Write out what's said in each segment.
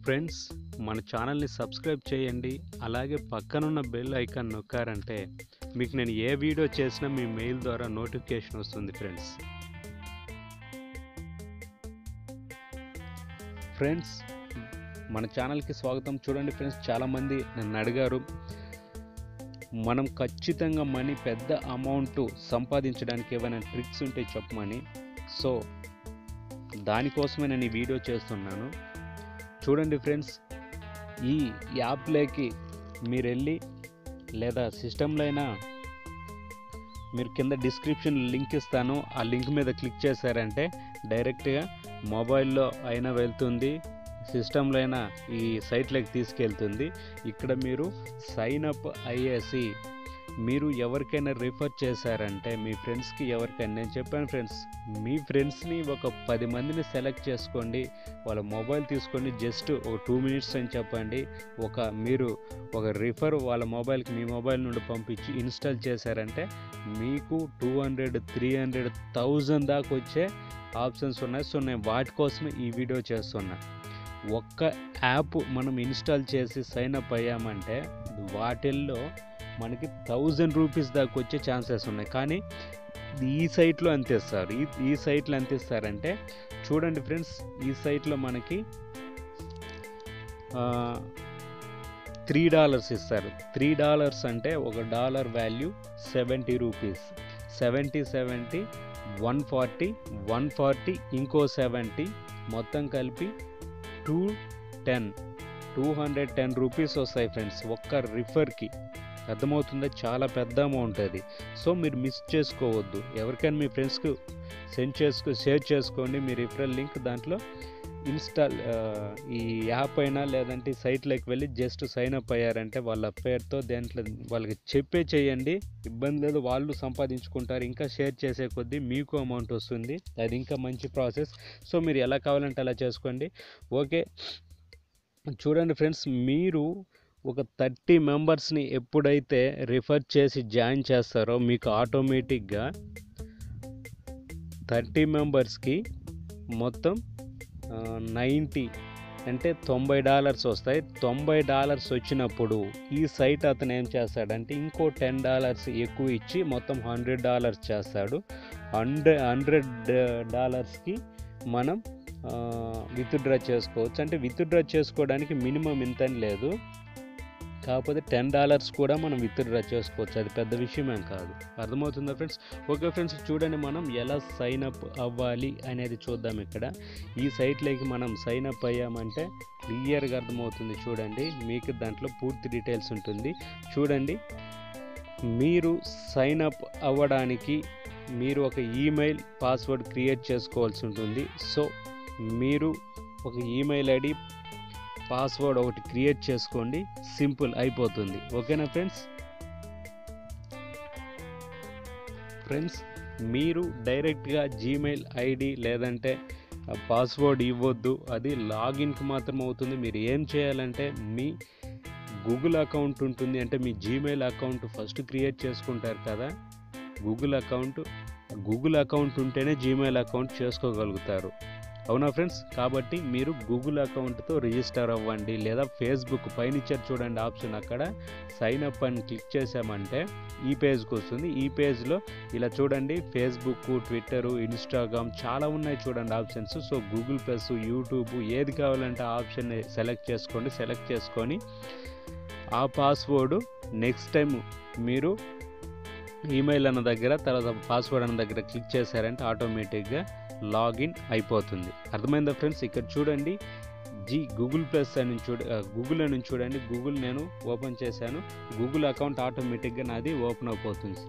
friends మన ఛానల్ని subscribe చేయండి అలాగే పక్కనున్న బెల్ ఐకాన్ నొక్కారంటే మీకు నేను ఏ వీడియో చేసినా మీ మెయిల్ ద్వారా నోటిఫికేషన్ వస్తుంది ఫ్రెండ్స్ ఫ్రెండ్స్ మన ఛానల్కి స్వాగతం చూడండి ఫ్రెండ్స్ చాలామంది నన్ను అడిగారు మనం ఖచ్చితంగా మనీ పెద్ద అమౌంట్ సంపాదించడానికి ఏమైనా ట్రిక్స్ ఉంటే చెప్పమని సో దానికోసమే నేను ఈ వీడియో చేస్తున్నాను చూడండి ఫ్రెండ్స్ ఈ యాప్లోకి మీరు వెళ్ళి లేదా సిస్టంలో అయినా మీరు కింద డిస్క్రిప్షన్ లింక్ ఇస్తాను ఆ లింక్ మీద క్లిక్ చేశారంటే డైరెక్ట్గా మొబైల్లో అయినా వెళ్తుంది సిస్టంలో అయినా ఈ సైట్లోకి తీసుకెళ్తుంది ఇక్కడ మీరు సైన్ అప్ అయ్యేసి మీరు ఎవరికైనా రిఫర్ చేశారంటే మీ ఫ్రెండ్స్కి ఎవరికైనా నేను చెప్పాను ఫ్రెండ్స్ మీ ఫ్రెండ్స్ని ఒక పది మందిని సెలెక్ట్ చేసుకోండి వాళ్ళ మొబైల్ తీసుకొని జస్ట్ ఒక టూ మినిట్స్ అని చెప్పండి ఒక మీరు ఒక రిఫర్ వాళ్ళ మొబైల్కి మీ మొబైల్ నుండి పంపించి ఇన్స్టాల్ చేశారంటే మీకు two hundred three hundred thousand దాకా వచ్చే ఆప్షన్స్ ఉన్నాయి సో నేను వాటి కోసమే ఈ వీడియో చేస్తున్నా ఒక్క యాప్ మనం ఇన్స్టాల్ చేసి సైన్ అప్ అయ్యామంటే వాటిల్లో మనకి థౌజండ్ రూపీస్ దాకా వచ్చే ఛాన్సెస్ ఉన్నాయి కానీ ఈ సైట్లో ఎంత ఇస్తారు ఈ ఈ సైట్లో ఎంత ఇస్తారంటే చూడండి ఫ్రెండ్స్ ఈ సైట్లో మనకి త్రీ డాలర్స్ ఇస్తారు త్రీ డాలర్స్ అంటే ఒక dollar value seventy rupees seventy seventy one forty one forty ఇంకో సెవెంటీ మొత్తం కలిపి two ten two hundred ten rupees వస్తాయి ఫ్రెండ్స్ ఒక్క రిఫర్కి అర్థమవుతుందా చాలా పెద్ద అమౌంట్ అది సో మీరు మిస్ చేసుకోవద్దు ఎవరికైనా మీ ఫ్రెండ్స్కి సెండ్ చేసుకో షేర్ చేసుకోండి మీ రిఫరల్ లింక్ దాంట్లో ఇన్స్టాల్ ఈ యాప్ అయినా లేదంటే సైట్లోకి వెళ్ళి జస్ట్ సైన్ అప్ అయ్యారంటే వాళ్ళ పేరుతో దాంట్లో వాళ్ళకి చెప్పే చేయండి ఇబ్బంది లేదు వాళ్ళు సంపాదించుకుంటారు ఇంకా షేర్ చేసే కొద్దీ మీకు అమౌంట్ వస్తుంది అది ఇంకా మంచి ప్రాసెస్ సో మీరు ఎలా కావాలంటే అలా చేసుకోండి ఓకే చూడండి ఫ్రెండ్స్ మీరు ఒక థర్టీ మెంబర్స్ని ఎప్పుడైతే రిఫర్ చేసి జాయిన్ చేస్తారో మీకు ఆటోమేటిక్గా థర్టీ మెంబర్స్కి మొత్తం నైంటీ అంటే తొంభై డాలర్స్ వస్తాయి తొంభై డాలర్స్ వచ్చినప్పుడు ఈ సైట్ అతను ఏం చేస్తాడంటే ఇంకో టెన్ డాలర్స్ ఎక్కువ ఇచ్చి మొత్తం హండ్రెడ్ డాలర్స్ చేస్తాడు హండ్రెడ్ హండ్రెడ్ డాలర్స్కి మనం విత్డ్రా చేసుకోవచ్చు అంటే విత్డ్రా చేసుకోవడానికి మినిమం ఇంత అని లేదు కాకపోతే టెన్ డాలర్స్ కూడా మనం విత్డ్రా చేసుకోవచ్చు అది పెద్ద విషయమేం కాదు అర్థమవుతుందా ఫ్రెండ్స్ ఓకే ఫ్రెండ్స్ చూడండి మనం ఎలా సైన్ అప్ అవ్వాలి అనేది చూద్దాం ఇక్కడ ఈ సైట్లోకి మనం సైన్ అప్ అయ్యామంటే క్లియర్గా అర్థమవుతుంది చూడండి మీకు దాంట్లో పూర్తి డీటెయిల్స్ ఉంటుంది చూడండి మీరు సైన్ అప్ అవ్వడానికి మీరు ఒక ఈమెయిల్ పాస్వర్డ్ క్రియేట్ చేసుకోవాల్సి ఉంటుంది సో మీరు ఒక ఈమెయిల్ ఐడి పాస్వర్డ్ ఒకటి క్రియేట్ చేసుకోండి సింపుల్ అయిపోతుంది ఓకేనా ఫ్రెండ్స్ ఫ్రెండ్స్ మీరు డైరెక్ట్గా జీమెయిల్ ఐడి లేదంటే పాస్వర్డ్ ఇవ్వద్దు అది లాగిన్కి మాత్రం అవుతుంది మీరు ఏం చేయాలంటే మీ గూగుల్ అకౌంట్ ఉంటుంది అంటే మీ జీమెయిల్ అకౌంట్ ఫస్ట్ క్రియేట్ చేసుకుంటారు కదా గూగుల్ అకౌంట్ గూగుల్ అకౌంట్ ఉంటేనే జీమెయిల్ అకౌంట్ చేసుకోగలుగుతారు అవునా ఫ్రెండ్స్ కాబట్టి మీరు గూగుల్ అకౌంట్తో రిజిస్టర్ అవ్వండి లేదా ఫేస్బుక్ పైన ఇచ్చారు చూడండి ఆప్షన్ అక్కడ సైన్ అప్ అని క్లిక్ చేసామంటే ఈ పేజ్కి వస్తుంది ఈ పేజ్లో ఇలా చూడండి ఫేస్బుక్ ట్విట్టర్ ఇన్స్టాగ్రామ్ చాలా ఉన్నాయి చూడండి options so Google plus YouTube ఏది కావాలంటే ఆ ఆప్షన్ సెలెక్ట్ చేసుకోండి సెలెక్ట్ చేసుకొని ఆ పాస్వర్డ్ నెక్స్ట్ టైం మీరు ఈమెయిల్ అన్న దగ్గర తర్వాత పాస్వర్డ్ అన్న దగ్గర క్లిక్ చేశారంటే ఆటోమేటిక్గా లాగిన్ అయిపోతుంది అర్థమైందా ఫ్రెండ్స్ ఇక్కడ చూడండి జీ గూగుల్ ప్లస్ అని చూడ గూగుల్ అని చూడండి గూగుల్ నేను ఓపెన్ చేశాను గూగుల్ అకౌంట్ ఆటోమేటిక్గా నాది ఓపెన్ అయిపోతుంది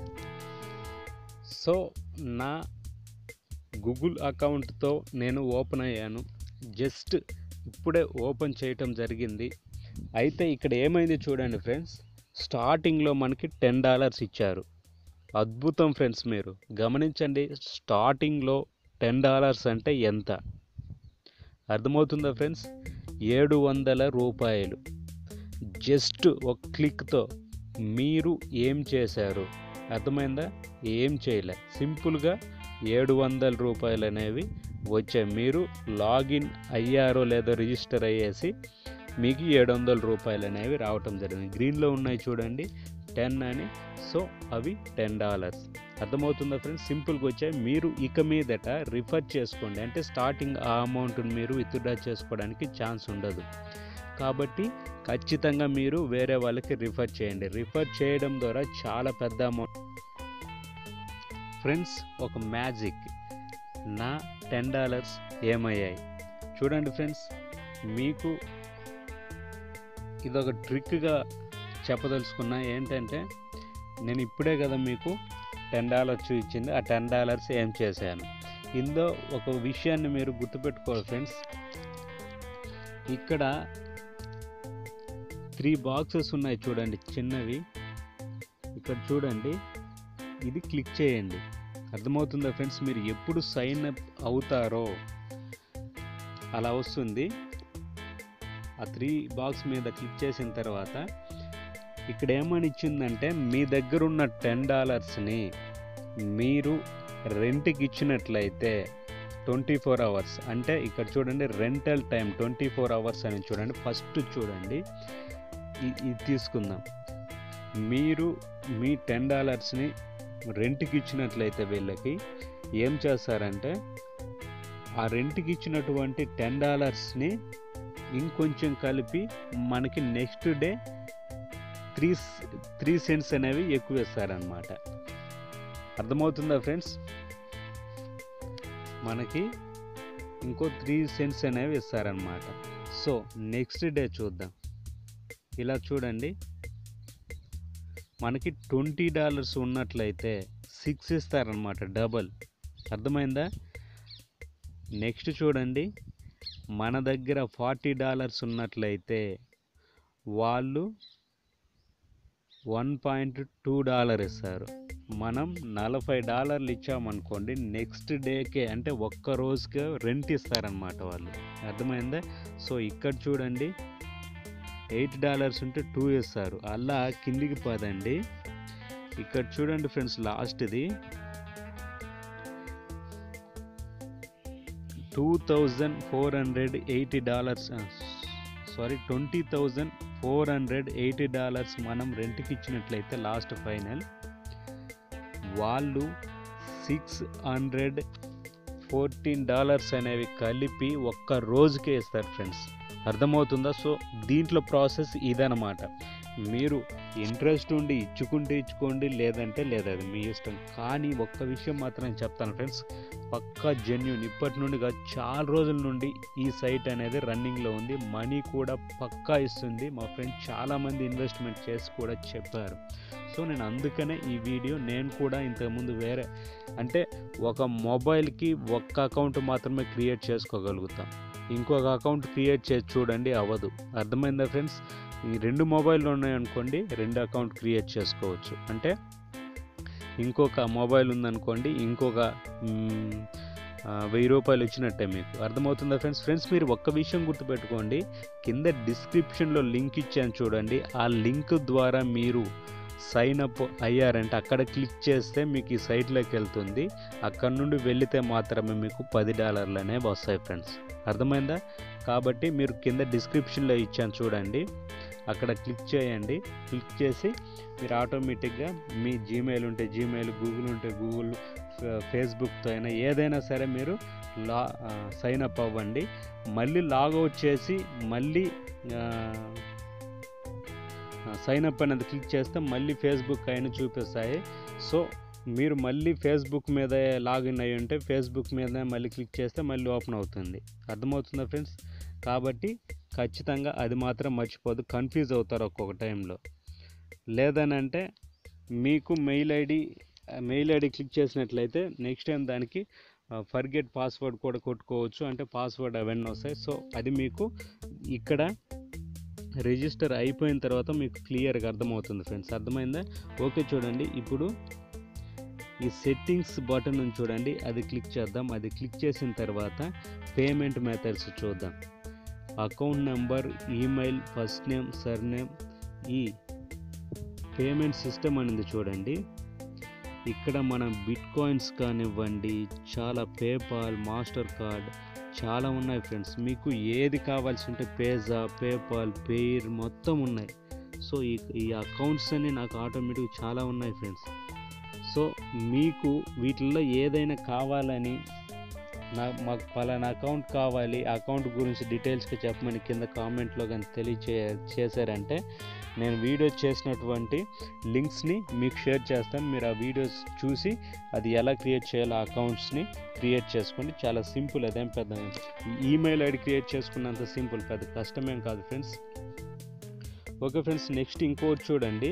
సో నా గూగుల్ అకౌంట్తో నేను ఓపెన్ అయ్యాను జస్ట్ ఇప్పుడే ఓపెన్ చేయటం జరిగింది అయితే ఇక్కడ ఏమైంది చూడండి ఫ్రెండ్స్ స్టార్టింగ్లో మనకి టెన్ డాలర్స్ ఇచ్చారు అద్భుతం ఫ్రెండ్స్ మీరు గమనించండి స్టార్టింగ్లో టెన్ డాలర్స్ అంటే ఎంత అర్థమవుతుందా ఫ్రెండ్స్ ఏడు వందల రూపాయలు జస్ట్ ఒక క్లిక్తో మీరు ఏం చేశారు అర్థమైందా ఏం చేయలే సింపుల్గా ఏడు వందల రూపాయలు అనేవి వచ్చాయి మీరు లాగిన్ అయ్యారో లేదో రిజిస్టర్ అయ్యేసి మీకు ఏడు వందల రూపాయలు అనేవి రావటం జరిగింది గ్రీన్లో ఉన్నాయి చూడండి టెన్ అని సో అవి టెన్ డాలర్స్ అర్థమవుతుందా ఫ్రెండ్స్ సింపుల్గా వచ్చాయి మీరు ఇక మీదట రిఫర్ చేసుకోండి అంటే స్టార్టింగ్ ఆ అమౌంట్ని మీరు విత్డ్రా చేసుకోవడానికి ఛాన్స్ ఉండదు కాబట్టి ఖచ్చితంగా మీరు వేరే వాళ్ళకి రిఫర్ చేయండి రిఫర్ చేయడం ద్వారా చాలా పెద్ద అమౌంట్ ఫ్రెండ్స్ ఒక మ్యాజిక్ నా టెన్ డాలర్స్ ఏమయ్యాయి చూడండి ఫ్రెండ్స్ మీకు ఇదొక ట్రిక్గా చెప్పదలుచుకున్నా ఏంటంటే నేను ఇప్పుడే కదా మీకు టెన్ డాలర్స్ ఇచ్చింది ఆ టెన్ డాలర్స్ ఏం చేశాను ఇందులో ఒక విషయాన్ని మీరు గుర్తుపెట్టుకోవాలి ఫ్రెండ్స్ ఇక్కడ త్రీ బాక్సెస్ ఉన్నాయి చూడండి చిన్నవి ఇక్కడ చూడండి ఇది క్లిక్ చేయండి అర్థమవుతుందా ఫ్రెండ్స్ మీరు ఎప్పుడు సైన్ అప్ అవుతారో అలా వస్తుంది ఆ త్రీ బాక్స్ మీద క్లిక్ చేసిన తర్వాత ఇక్కడ ఏమని ఇచ్చిందంటే మీ దగ్గర ఉన్న టెన్ డాలర్స్ని మీరు రెంట్కి ఇచ్చినట్లయితే ట్వంటీ ఫోర్ అవర్స్ అంటే ఇక్కడ చూడండి rental time twenty four hours అని చూడండి ఫస్ట్ చూడండి ఇ- ఇది తీసుకుందాం మీరు మీ టెన్ డాలర్స్ని రెంట్కి ఇచ్చినట్లయితే వీళ్ళకి ఏం చేస్తారంటే ఆ రెంట్కి ఇచ్చినటువంటి టెన్ డాలర్స్ని ఇంకొంచెం కలిపి మనకి next day three three cents అనేవి ఎక్కువ ఇస్తారనమాట అర్థమవుతుందా ఫ్రెండ్స్ మనకి ఇంకో త్రీ సెంట్స్ అనేవి ఇస్తారనమాట సో నెక్స్ట్ డే చూద్దాం ఇలా చూడండి మనకి ట్వంటీ డాలర్స్ ఉన్నట్లయితే సిక్స్ ఇస్తారనమాట డబల్ అర్థమైందా నెక్స్ట్ చూడండి మన దగ్గర ఫార్టీ డాలర్స్ ఉన్నట్లయితే వాళ్ళు వన్ పాయింట్ టూ డాలర్ ఇస్తారు మనం నలభై డాలర్లు ఇచ్చామనుకోండి నెక్స్ట్ డేకే అంటే ఒక్క రోజుకే రెంట్ ఇస్తారనమాట వాళ్ళు అర్థమైందా సో ఇక్కడ చూడండి ఎయిట్ డాలర్స్ ఉంటే టూ ఇస్తారు అలా కిందికి పదండి ఇక్కడ చూడండి ఫ్రెండ్స్ లాస్ట్ది two thousand four hundred eighty dollars sorry twenty thousand four hundred eighty dollars మనం రెంట్కి ఇచ్చినట్లయితే లాస్ట్ ఫైనల్ వాళ్ళు సిక్స్ హండ్రెడ్ ఫోర్టీన్ డాలర్స్ అనేవి కలిపి ఒక్క రోజుకే ఇస్తారు ఫ్రెండ్స్ అర్థమవుతుందా సో దీంట్లో ప్రాసెస్ ఇదనమాట మీరు ఇంట్రెస్ట్ ఉండి ఇచ్చుకుంటే ఇచ్చుకోండి లేదంటే లేదు అది మీ ఇష్టం కానీ ఒక్క విషయం మాత్రం చెప్తాను ఫ్రెండ్స్ పక్కా జెన్యున్ ఇప్పటి నుండి కాదు చాలా రోజుల నుండి ఈ సైట్ అనేది రన్నింగ్లో ఉంది మనీ కూడా పక్కా ఇస్తుంది మా ఫ్రెండ్స్ చాలామంది ఇన్వెస్ట్మెంట్ చేసి కూడా చెప్పారు సో నేను అందుకనే ఈ వీడియో నేను కూడా ఇంతకుముందు వేరే అంటే ఒక మొబైల్కి ఒక్క అకౌంట్ మాత్రమే క్రియేట్ చేసుకోగలుగుతాం ఇంకొక అకౌంట్ క్రియేట్ చేసి చూడండి అవ్వదు అర్థమైందా ఫ్రెండ్స్ ఈ రెండు మొబైల్ ఉన్నాయనుకోండి రెండు అకౌంట్ క్రియేట్ చేసుకోవచ్చు అంటే ఇంకొక మొబైల్ ఉందనుకోండి ఇంకొక మ్, ఆ, వెయ్యి రూపాయలు వచ్చినట్టే మీకు అర్థమవుతుందా ఫ్రెండ్స్ ఫ్రెండ్స్ మీరు ఒక్క విషయం గుర్తుపెట్టుకోండి కింద డిస్క్రిప్షన్లో లింక్ ఇచ్చాను చూడండి ఆ లింక్ ద్వారా మీరు సైన్ అప్ అయ్యారంటే అక్కడ క్లిక్ చేస్తే మీకు ఈ సైట్లోకి వెళ్తుంది అక్కడ నుండి వెళితే మాత్రమే మీకు పది డాలర్లు అనేవి వస్తాయి ఫ్రెండ్స్ అర్థమైందా కాబట్టి మీరు కింద డిస్క్రిప్షన్లో ఇచ్చాను చూడండి అక్కడ క్లిక్ చేయండి క్లిక్ చేసి మీరు ఆటోమేటిక్గా మీ జీమెయిల్ ఉంటే జీమెయిల్ గూగుల్ ఉంటే గూగుల్ ఫేస్బుక్తో అయినా ఏదైనా సరే మీరు లా సైన్ అప్ అవ్వండి మళ్ళీ లాగౌట్ చేసి మళ్ళీ సైన్ అప్ అనేది క్లిక్ చేస్తే మళ్ళీ ఫేస్బుక్ అయినా చూపిస్తాయి సో మీరు మళ్ళీ ఫేస్బుక్ మీద లాగిన్ అయ్యి ఉంటే ఫేస్బుక్ మీద మళ్ళీ క్లిక్ చేస్తే మళ్ళీ ఓపెన్ అవుతుంది అర్థమవుతుందా ఫ్రెండ్స్ కాబట్టి ఖచ్చితంగా అది మాత్రం మర్చిపోదు కన్ఫ్యూజ్ అవుతారు ఒక్కొక్క టైంలో లేదనంటే మీకు mail ID mail ID click చేసినట్లయితే నెక్స్ట్ టైం దానికి ఫర్గెట్ పాస్వర్డ్ కూడా కొట్టుకోవచ్చు అంటే పాస్వర్డ్ అవన్నీ వస్తాయి సో అది మీకు ఇక్కడ రిజిస్టర్ అయిపోయిన తర్వాత మీకు క్లియర్గా అర్థమవుతుంది ఫ్రెండ్స్ అర్థమైందా ఓకే చూడండి ఇప్పుడు ఈ సెట్టింగ్స్ బటన్ ఉంది చూడండి అది క్లిక్ చేద్దాం అది క్లిక్ చేసిన తర్వాత పేమెంట్ మెథడ్స్ చూద్దాం account number email first name surname ఈ పేమెంట్ సిస్టమ్ అనేది చూడండి ఇక్కడ మనం బిట్ కాయిన్స్ కానివ్వండి చాలా పేపాల్ మాస్టర్ కార్డ్ చాలా ఉన్నాయి ఫ్రెండ్స్ మీకు ఏది కావాల్సి ఉంటే పేజా పేపాల్ పేర్ మొత్తం ఉన్నాయి సో ఈ ఈ అకౌంట్స్ అన్ని నాకు ఆటోమేటిక్ చాలా ఉన్నాయి ఫ్రెండ్స్ సో మీకు వీటిల్లో ఏదైనా కావాలని నా మాకు పలానా అకౌంట్ కావాలి ఆ అకౌంట్ గురించి డీటెయిల్స్గా చెప్పమని కింద కామెంట్లో కానీ తెలియచే చేశారంటే నేను వీడియో చేసినటువంటి లింక్స్ని మీకు షేర్ చేస్తాను మీరు ఆ వీడియోస్ చూసి అది ఎలా క్రియేట్ చేయాలో ఆ అకౌంట్స్ని క్రియేట్ చేసుకోండి చాలా సింపుల్ అదేం పెద్ద ఈమెయిల్ ఐడి క్రియేట్ చేసుకున్నంత సింపుల్ పెద్ద కష్టమేం కాదు ఫ్రెండ్స్ ఓకే ఫ్రెండ్స్ నెక్స్ట్ ఇంకోటి చూడండి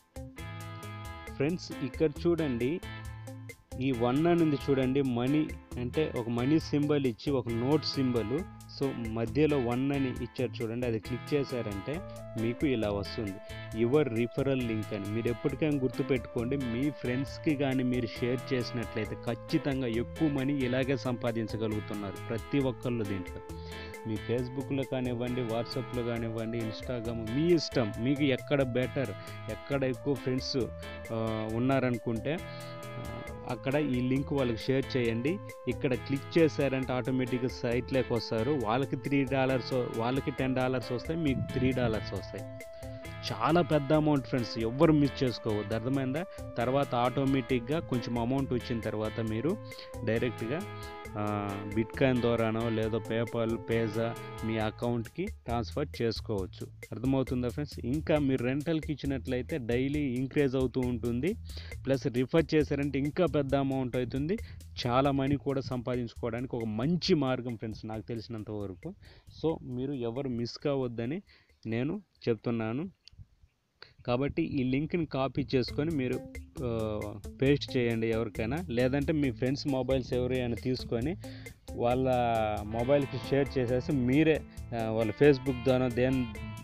ఫ్రెండ్స్ ఇక్కడ చూడండి ఈ వన్ అని ఉంది చూడండి మనీ అంటే ఒక మనీ సింబల్ ఇచ్చి ఒక నోట్ సింబల్ సో మధ్యలో వన్ అని ఇచ్చారు చూడండి అది క్లిక్ చేశారంటే మీకు ఇలా వస్తుంది యువర్ రిఫరల్ లింక్ అని మీరు ఎప్పటికైనా గుర్తుపెట్టుకోండి మీ ఫ్రెండ్స్కి కానీ మీరు షేర్ చేసినట్లయితే ఖచ్చితంగా ఎక్కువ మనీ ఇలాగే సంపాదించగలుగుతున్నారు ప్రతి ఒక్కళ్ళు దీంట్లో మీ ఫేస్బుక్లో కానివ్వండి వాట్సాప్లో కానివ్వండి ఇన్స్టాగ్రామ్ మీ ఇష్టం మీకు ఎక్కడ బెటర్ ఎక్కడ ఎక్కువ ఫ్రెండ్స్ ఉన్నారనుకుంటే అక్కడ ఈ లింక్ వాళ్ళకి షేర్ చేయండి ఇక్కడ క్లిక్ చేశారంటే ఆటోమేటిక్గా సైట్లోకి వస్తారు వాళ్ళకి త్రీ డాలర్స్ వాళ్ళకి టెన్ డాలర్స్ వస్తాయి మీకు త్రీ డాలర్స్ వస్తాయి చాలా పెద్ద అమౌంట్ ఫ్రెండ్స్ ఎవ్వరు మిస్ చేసుకోవద్దు అర్థమైందా తర్వాత ఆటోమేటిక్గా కొంచెం అమౌంట్ వచ్చిన తర్వాత మీరు డైరెక్ట్గా బిట్ కాయిన్ ద్వారానో లేదో పేపాల్ పేజా మీ అకౌంట్కి ట్రాన్స్ఫర్ చేసుకోవచ్చు అర్థమవుతుందా ఫ్రెండ్స్ ఇంకా మీరు రెంటల్కి ఇచ్చినట్లయితే డైలీ ఇంక్రీజ్ అవుతూ ఉంటుంది ప్లస్ రిఫర్ చేశారంటే ఇంకా పెద్ద అమౌంట్ అవుతుంది చాలా మనీ కూడా సంపాదించుకోవడానికి ఒక మంచి మార్గం ఫ్రెండ్స్ నాకు తెలిసినంత వరకు సో మీరు ఎవరు మిస్ కావద్దని నేను చెప్తున్నాను కాబట్టి ఈ లింక్ని కాపీ చేసుకొని మీరు పేస్ట్ చేయండి ఎవరికైనా లేదంటే మీ ఫ్రెండ్స్ మొబైల్స్ ఎవరైనా తీసుకొని వాళ్ళ మొబైల్కి షేర్ చేసేసి మీరే వాళ్ళ ఫేస్బుక్ ద్వారా దేని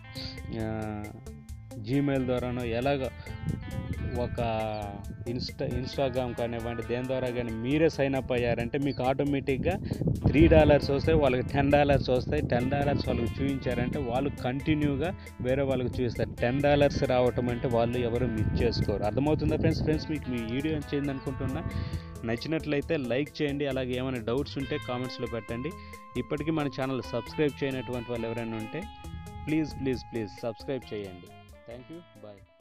జీమెయిల్ ద్వారానో ఎలాగ ఒక ఇన్స్టా ఇన్స్టాగ్రామ్ కానివ్వండి దేని ద్వారా కానీ మీరే సైన్ అప్ అయ్యారంటే మీకు ఆటోమేటిక్గా త్రీ డాలర్స్ వస్తాయి వాళ్ళకి టెన్ డాలర్స్ వస్తాయి టెన్ డాలర్స్ వాళ్ళకి చూపించారంటే వాళ్ళు కంటిన్యూగా వేరే వాళ్ళకి చూపిస్తారు టెన్ డాలర్స్ రావటం అంటే వాళ్ళు ఎవరు మిస్ చేసుకోరు అర్థమవుతుందా ఫ్రెండ్స్ ఫ్రెండ్స్ మీకు మీ వీడియో చేయండి అనుకుంటున్నా నచ్చినట్లయితే లైక్ చేయండి అలాగే ఏమైనా డౌట్స్ ఉంటే కామెంట్స్లో పెట్టండి ఇప్పటికీ మన ఛానల్ సబ్స్క్రైబ్ చేయనటువంటి వాళ్ళు ఎవరైనా ఉంటే ప్లీజ్ ప్లీజ్ ప్లీజ్ సబ్స్క్రైబ్ చేయండి థ్యాంక్ యూ బాయ్